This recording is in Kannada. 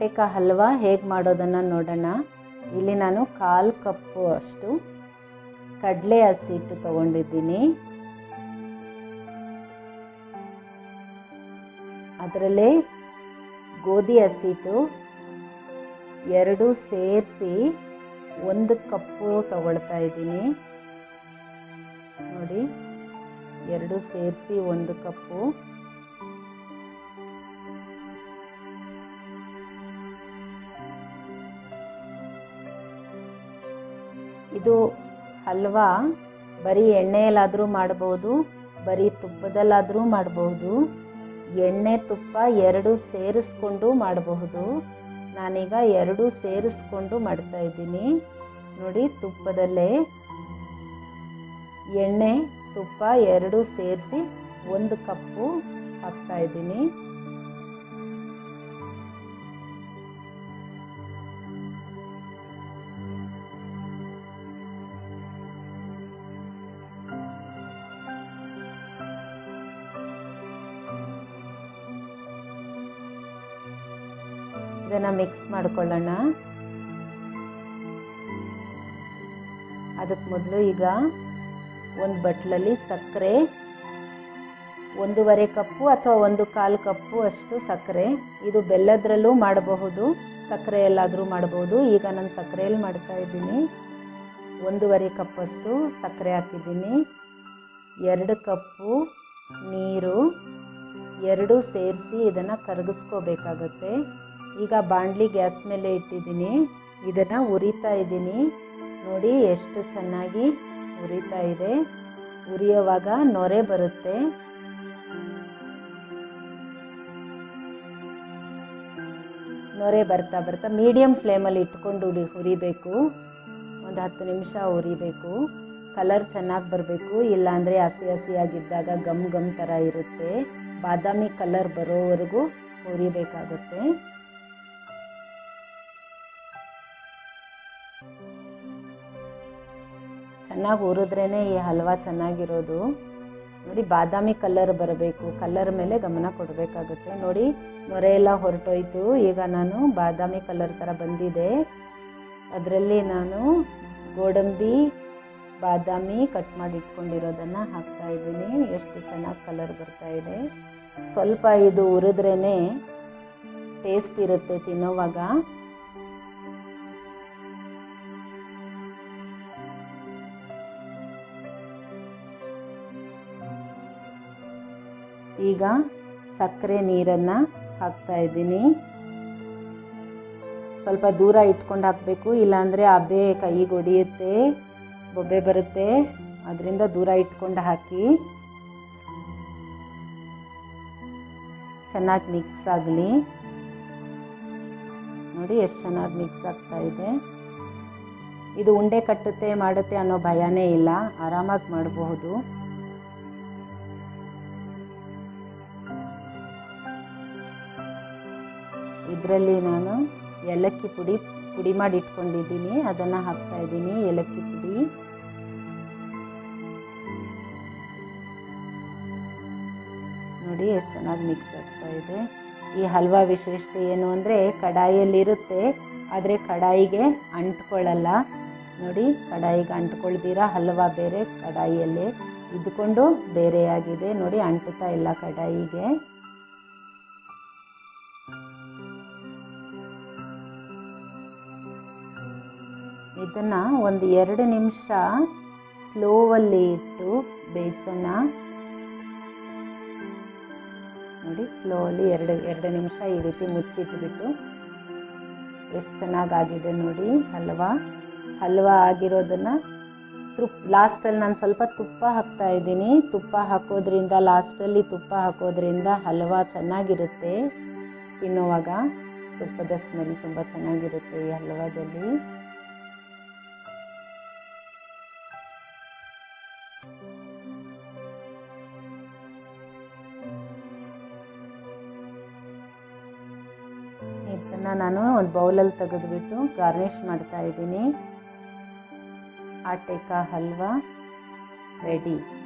ಆಟೆಕ ಹಲ್ವಾ ಹೇಗೆ ಮಾಡೋದನ್ನು ನೋಡೋಣ ಇಲ್ಲಿ ನಾನು ಕಾಲು ಕಪ್ಪು ಅಷ್ಟು ಕಡಲೆ ಹಸಿಟ್ಟು ತೊಗೊಂಡಿದ್ದೀನಿ ಅದರಲ್ಲೇ ಗೋಧಿ ಹಸಿಟ್ಟು ಎರಡು ಸೇರಿಸಿ ಒಂದು ಕಪ್ಪು ತಗೊಳ್ತಾ ಇದ್ದೀನಿ ನೋಡಿ ಎರಡು ಸೇರಿಸಿ ಒಂದು ಕಪ್ಪು ಇದು ಹಲ್ವಾ ಬರೀ ಎಣ್ಣೆಯಲ್ಲಾದರೂ ಮಾಡ್ಬೋದು ಬರೀ ತುಪ್ಪದಲ್ಲಾದರೂ ಮಾಡಬಹುದು ಎಣ್ಣೆ ತುಪ್ಪ ಎರಡು ಸೇರಿಸ್ಕೊಂಡು ಮಾಡಬಹುದು ನಾನೀಗ ಎರಡು ಸೇರಿಸ್ಕೊಂಡು ಮಾಡ್ತಾ ಇದ್ದೀನಿ ನೋಡಿ ತುಪ್ಪದಲ್ಲೇ ಎಣ್ಣೆ ತುಪ್ಪ ಎರಡು ಸೇರಿಸಿ ಒಂದು ಕಪ್ಪು ಹಾಕ್ತಾ ಇದ್ದೀನಿ ಇದನ್ನು ಮಿಕ್ಸ್ ಮಾಡ್ಕೊಳ್ಳೋಣ ಅದಕ್ಕೆ ಮೊದಲು ಈಗ ಒಂದು ಬಟ್ಲಲ್ಲಿ ಸಕ್ಕರೆ ಒಂದೂವರೆ ಕಪ್ಪು ಅಥವಾ ಒಂದು ಕಾಲು ಕಪ್ಪು ಅಷ್ಟು ಸಕ್ಕರೆ ಇದು ಬೆಲ್ಲದ್ರಲ್ಲೂ ಮಾಡಬಹುದು ಸಕ್ಕರೆ ಎಲ್ಲಾದರೂ ಮಾಡಬಹುದು ಈಗ ನಾನು ಸಕ್ಕರೆಯಲ್ಲಿ ಮಾಡ್ತಾ ಇದ್ದೀನಿ ಒಂದೂವರೆ ಕಪ್ಪಷ್ಟು ಸಕ್ಕರೆ ಹಾಕಿದ್ದೀನಿ ಎರಡು ಕಪ್ಪು ನೀರು ಎರಡು ಸೇರಿಸಿ ಇದನ್ನು ಕರಗಿಸ್ಕೋಬೇಕಾಗತ್ತೆ ಈಗ ಬಾಣಲಿ ಗ್ಯಾಸ್ ಮೇಲೆ ಇಟ್ಟಿದ್ದೀನಿ ಇದನ್ನು ಉರಿತಾ ಇದ್ದೀನಿ ನೋಡಿ ಎಷ್ಟು ಚೆನ್ನಾಗಿ ಉರಿತಾ ಇದೆ ಉರಿಯೋವಾಗ ನೊರೆ ಬರುತ್ತೆ ನೊರೆ ಬರ್ತಾ ಬರ್ತಾ ಮೀಡಿಯಮ್ ಫ್ಲೇಮಲ್ಲಿ ಇಟ್ಕೊಂಡು ಉರಿ ಹುರಿಬೇಕು ಒಂದು ಹತ್ತು ನಿಮಿಷ ಉರಿಬೇಕು ಕಲರ್ ಚೆನ್ನಾಗಿ ಬರಬೇಕು ಇಲ್ಲಾಂದರೆ ಹಸಿ ಹಸಿಯಾಗಿದ್ದಾಗ ಗಮ್ ಗಮ್ ಥರ ಇರುತ್ತೆ ಬಾದಾಮಿ ಕಲರ್ ಬರೋವರೆಗೂ ಹುರಿಬೇಕಾಗುತ್ತೆ ಚೆನ್ನಾಗಿ ಹುರಿದ್ರೇ ಈ ಹಲ್ವಾ ಚೆನ್ನಾಗಿರೋದು ನೋಡಿ ಬಾದಾಮಿ ಕಲರ್ ಬರಬೇಕು ಕಲರ್ ಮೇಲೆ ಗಮನ ಕೊಡಬೇಕಾಗುತ್ತೆ ನೋಡಿ ನೊರೆ ಎಲ್ಲ ಹೊರಟೋಯ್ತು ಈಗ ನಾನು ಬಾದಾಮಿ ಕಲರ್ ಥರ ಬಂದಿದೆ ಅದರಲ್ಲಿ ನಾನು ಗೋಡಂಬಿ ಬಾದಾಮಿ ಕಟ್ ಮಾಡಿ ಇಟ್ಕೊಂಡಿರೋದನ್ನು ಹಾಕ್ತಾ ಇದ್ದೀನಿ ಎಷ್ಟು ಚೆನ್ನಾಗಿ ಕಲರ್ ಬರ್ತಾ ಇದೆ ಸ್ವಲ್ಪ ಇದು ಹುರಿದ್ರೇ ಟೇಸ್ಟ್ ಇರುತ್ತೆ ತಿನ್ನೋವಾಗ ಈಗ ಸಕ್ಕರೆ ನೀರನ್ನು ಹಾಕ್ತಾ ಇದ್ದೀನಿ ಸ್ವಲ್ಪ ದೂರ ಇಟ್ಕೊಂಡು ಹಾಕಬೇಕು ಇಲ್ಲಾಂದರೆ ಹಬೆ ಕೈಗೆ ಹೊಡಿಯುತ್ತೆ ಬೊಬ್ಬೆ ಬರುತ್ತೆ ಅದರಿಂದ ದೂರ ಇಟ್ಕೊಂಡು ಹಾಕಿ ಚೆನ್ನಾಗಿ ಮಿಕ್ಸ್ ಆಗಲಿ ನೋಡಿ ಎಷ್ಟು ಚೆನ್ನಾಗಿ ಮಿಕ್ಸ್ ಆಗ್ತಾ ಇದೆ ಇದು ಉಂಡೆ ಕಟ್ಟುತ್ತೆ ಮಾಡುತ್ತೆ ಅನ್ನೋ ಭಯನೇ ಇಲ್ಲ ಆರಾಮಾಗಿ ಮಾಡಬಹುದು ಇದರಲ್ಲಿ ನಾನು ಏಲಕ್ಕಿ ಪುಡಿ ಪುಡಿ ಮಾಡಿ ಇಟ್ಕೊಂಡಿದ್ದೀನಿ ಅದನ್ನು ಹಾಕ್ತಾ ಇದ್ದೀನಿ ಏಲಕ್ಕಿ ಪುಡಿ ನೋಡಿ ಎಷ್ಟು ಚೆನ್ನಾಗಿ ಮಿಕ್ಸ್ ಆಗ್ತಾ ಇದೆ ಈ ಹಲ್ವಾ ವಿಶೇಷತೆ ಏನು ಅಂದರೆ ಕಡಾಯಿಯಲ್ಲಿರುತ್ತೆ ಆದರೆ ಕಡಾಯಿಗೆ ಅಂಟ್ಕೊಳ್ಳಲ್ಲ ನೋಡಿ ಕಡಾಯಿಗೆ ಅಂಟ್ಕೊಳ್ದಿರ ಹಲ್ವಾ ಬೇರೆ ಕಡಾಯಿಯಲ್ಲೇ ಇದ್ಕೊಂಡು ಬೇರೆಯಾಗಿದೆ ನೋಡಿ ಅಂಟುತ್ತಾ ಇಲ್ಲ ಕಡಾಯಿಗೆ ಇದನ್ನು ಒಂದು ಎರಡು ನಿಮಿಷ ಸ್ಲೋವಲ್ಲಿ ಇಟ್ಟು ಬೇಯಿಸೋಣ ನೋಡಿ ಸ್ಲೋಲಿ ಎರಡು ಎರಡು ನಿಮಿಷ ಈ ರೀತಿ ಮುಚ್ಚಿಟ್ಬಿಟ್ಟು ಎಷ್ಟು ಚೆನ್ನಾಗಾಗಿದೆ ನೋಡಿ ಹಲ್ವಾ ಹಲ್ವಾ ಆಗಿರೋದನ್ನು ತುಪ್ಪ ಲಾಸ್ಟಲ್ಲಿ ನಾನು ಸ್ವಲ್ಪ ತುಪ್ಪ ಹಾಕ್ತಾ ಇದ್ದೀನಿ ತುಪ್ಪ ಹಾಕೋದ್ರಿಂದ ಲಾಸ್ಟಲ್ಲಿ ತುಪ್ಪ ಹಾಕೋದ್ರಿಂದ ಹಲ್ವಾ ಚೆನ್ನಾಗಿರುತ್ತೆ ತಿನ್ನುವಾಗ ತುಪ್ಪದ ಸ್ಮೆಲ್ ತುಂಬ ಚೆನ್ನಾಗಿರುತ್ತೆ ಈ ಹಲ್ವಾದಲ್ಲಿ ಇದನ್ನು ನಾನು ಒಂದು ಬೌಲಲ್ಲಿ ತೆಗೆದುಬಿಟ್ಟು ಗಾರ್ನಿಷ್ ಮಾಡ್ತಾ ಇದ್ದೀನಿ ಆಟೆಕ ಹಲ್ವಾ ರೆಡಿ